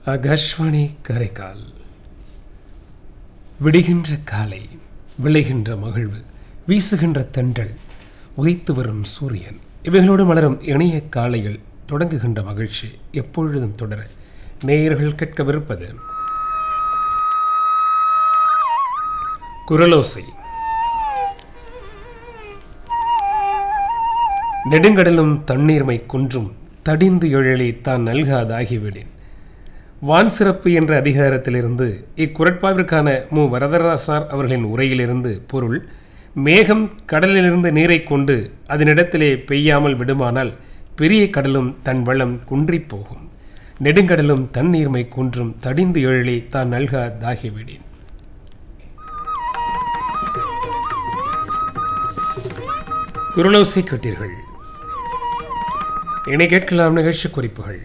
ஆகாஷ்வாணி கரைக்கால் விடுகின்ற காலை விளைகின்ற மகிழ்வு வீசுகின்ற தென்றல் உதித்து வரும் சூரியன் இவைகளோடு மலரும் இணைய காலைகள் தொடங்குகின்ற மகிழ்ச்சி எப்பொழுதும் தொடர நேயர்கள் கேட்கவிருப்பது குரலோசை நெடுங்கடலும் தண்ணீர்மை குன்றும் தடிந்து எழலி தான் நல்காதாகிவிடேன் வான் சிறப்பு என்ற அதிகாரத்திலிருந்து இக்குரட்பாவிற்கான மு வரதராசனார் அவர்களின் உரையிலிருந்து பொருள் மேகம் கடலிலிருந்து நீரை கொண்டு அதனிடத்திலே பெய்யாமல் விடுமானால் பெரிய கடலும் தன் வளம் குன்றிப் போகும் நெடுங்கடலும் தண்ணீர்மை குன்றும் தடிந்து எழலி தான் நல்காதாகிவிடேன் குரலோசை கேட்டீர்கள் இணை கேட்கலாம் நிகழ்ச்சி குறிப்புகள்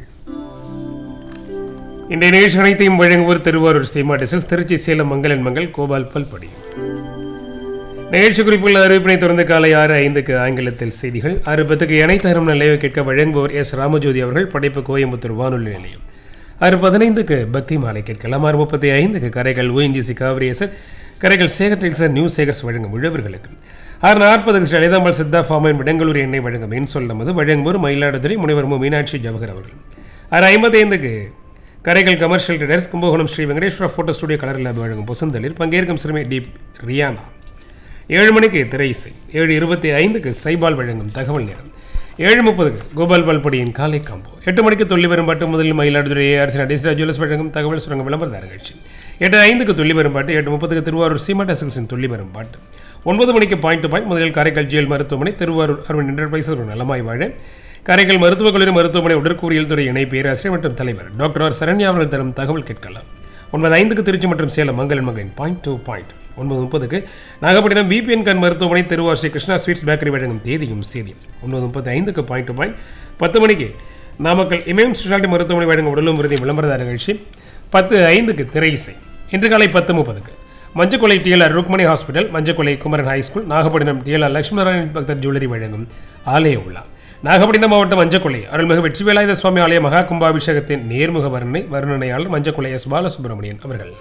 இன்றைய நிகழ்ச்சி அனைத்தையும் வழங்குவோர் திருவாரூர் சீமா டிசல்ஸ் திருச்சி சேலம் மங்களன் மங்கள் கோபால் பல்படி நிகழ்ச்சி குறிப்புள்ள அறிவிப்பினை தொடர்ந்து காலை ஆறு ஐந்துக்கு ஆங்கிலத்தில் செய்திகள் ஆறு பத்துக்கு இணைத்தரம் நிலையை கேட்க வழங்குவோர் எஸ் ராமஜோதி அவர்கள் படைப்பு கோயம்புத்தூர் வானொலி நிலையம் ஆறு பதினைந்துக்கு பக்தி மாலை கேட்கலாம் ஆறு முப்பத்தி ஐந்துக்கு கரைகள் ஓஎன்ஜிசி காவிரி எஸ்எர் கரைகள் சேகர் டெக்ஸர் நியூ சேகர்ஸ் வழங்கும் உழவர்களுக்கு ஆறு நாற்பதுக்கு ஸ்ரீ லலிதாம்பாள் சித்தா ஃபார்மின் விடங்களூர் எண்ணெய் வழங்கும் என் சொல் நமது வழங்குவோர் மயிலாடுதுறை முனைவர் மு மீனாட்சி ஜவஹர் அவர்கள் ஆறு ஐம்பத்தைந்துக்கு கரைகள் commercial traders Kumbakonam Sri Venkateswara photo studio colour lab வழங்கும் பொசந்தலில் பங்கேற்கும் சிறுமி டி ரியானா ஏழு மணிக்கு திரை இசை ஏழு இருபத்தி ஐந்துக்கு சைபால் வழங்கும் தகவல் நேரம் ஏழு முப்பதுக்கு கோபால் பால்படியின் காலை காம்போ எட்டு மணிக்கு துள்ளி வரும் பாட்டு முதலில் மயிலாடுதுறை அரசு நடேஸ்வரா ஜுவல்லர்ஸ் வழங்கும் தகவல் சுரங்க விளம்பரதார நிகழ்ச்சி எட்டு ஐந்துக்கு துள்ளி வரும் பாட்டு எட்டு முப்பதுக்கு திருவாரூர் சீமா டசல்ஸின் துள்ளி வரும் பாட்டு ஒன்பது மணிக்கு பாயிண்ட் டு பாயிண்ட் முதலில் காரைக்கால் ஜிஎல் மருத்துவமனை திருவாரூர் அரவிந்த் என்டர்பிரைசஸ் ஒரு நலமாய் வாழ காரைக்கால் மருத்துவக் கல்லூரி மருத்துவமனை உடற்கூறியல் துறை இணை பேராசிரியர் மற்றும் தலைவர் டாக்டர் ஆர் சரண்யா அவர்கள் தரும் தகவல் கேட்கலாம் ஒன்பது ஐந்துக்கு திருச்சி மற்றும் சேலம் மங்களன் மகளின் பாயிண்ட் டூ பாயிண்ட் ஒன்பது முப்பதுக்கு நாகப்பட்டினம் பிபிஎன் கண் மருத்துவமனை திருவார் ஸ்ரீ கிருஷ்ணா ஸ்வீட்ஸ் பேக்கரி வழங்கும் தேதியும் செய்தியும் ஒன்பது முப்பத்தி ஐந்துக்கு பாயிண்ட் டு பாயிண்ட் பத்து மணிக்கு நாமக்கல் இமயம் ஸ்பெஷாலிட்டி மருத்துவமனை வழங்கும் உடலும் விருதி விளம்பரதார நிகழ்ச்சி பத்து ஐந்துக்கு திரை இசை இன்று காலை பத்து முப்பதுக்கு Manjakkulai TLR Rukmani hospital Manjakkulai Kumaran high school Nagapattinam TLR Lakshmanarayan Bhaktar jewellery வழங்கும் ஆலய உலா நாகப்பட்டினம் மாவட்டம் மஞ்சக்குலை அருள்மிகு வெற்றிவேலாயுத சுவாமி ஆலய மகா கும்பாபிஷேகத்தின் நேர்முக வர்ணனை வர்ணனையாளர் மஞ்சக்குலை எஸ் பாலசுப்ரமணியன் அவர்கள்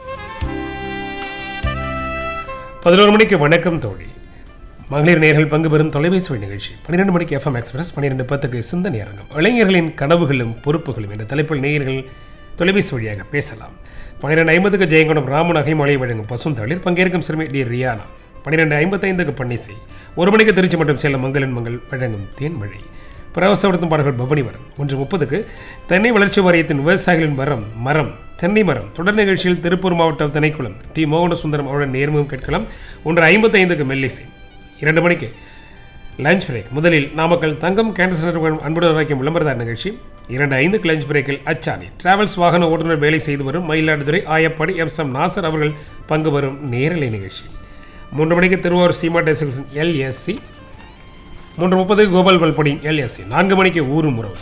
பதினோரு மணிக்கு வணக்கம் தோழி மகளிர் நேர்கள் பங்கு பெறும் தொலைபேசி வழி நிகழ்ச்சி பன்னிரெண்டு மணிக்கு எஃப்எம் எக்ஸ்பிரஸ் பன்னிரெண்டு பத்துக்கு சிந்தனை அரங்கம் இளைஞர்களின் கனவுகளும் பொறுப்புகளும் என்ற தலைப்பில் நேயர்கள் தொலைபேசி வழியாக பேசலாம் பன்னிரெண்டு ஐம்பதுக்கு ஜெயங்கொண்டம் ராமன் அகைமொழி வழங்கும் பசுந்தளிர் பங்கேற்கும் சிறுமி டி ரியானா பன்னிரெண்டு ஐம்பத்தைந்துக்கு பன்னிசை ஒரு மணிக்கு திருச்சி மற்றும் சேலம் மங்களன் மங்கள் வழங்கும் தேன்மழை பிரவசப்படுத்தும் பாடல்கள் பவனி வரம் ஒன்று முப்பதுக்கு தென்னை வளர்ச்சி வாரியத்தின் விவசாயிகளின் மரம் மரம் தென்னை மரம் தொடர் நிகழ்ச்சியில் திருப்பூர் மாவட்டம் திணைக்குளம் டி மோகன சுந்தரம் அவருடன் நேர்முகம் கேட்கலாம் ஒன்று ஐம்பத்தைந்துக்கு மெல்லிசை இரண்டு மணிக்கு லஞ்ச் பிரேக் முதலில் நாமக்கல் தங்கம் கேன்சர் நிறுவனம் அன்புடன் வைக்கும் விளம்பரதார் நிகழ்ச்சி இரண்டு ஐந்துக்கு லஞ்ச் பிரேக்கில் அச்சானி டிராவல்ஸ் வாகன ஓட்டுநர் வேலை செய்து வரும் மயிலாடுதுறை ஆயப்பாடி எம் எம் நாசர் அவர்கள் பங்கு வரும் நேரலை நிகழ்ச்சி மூன்று மணிக்கு திருவாரூர் சீமா டெசில்ஸ் எல்எஸ்சி மூன்று முப்பதுக்கு கோபால் பல்படி எல்எஸ்சி நான்கு மணிக்கு ஊரும் உறவு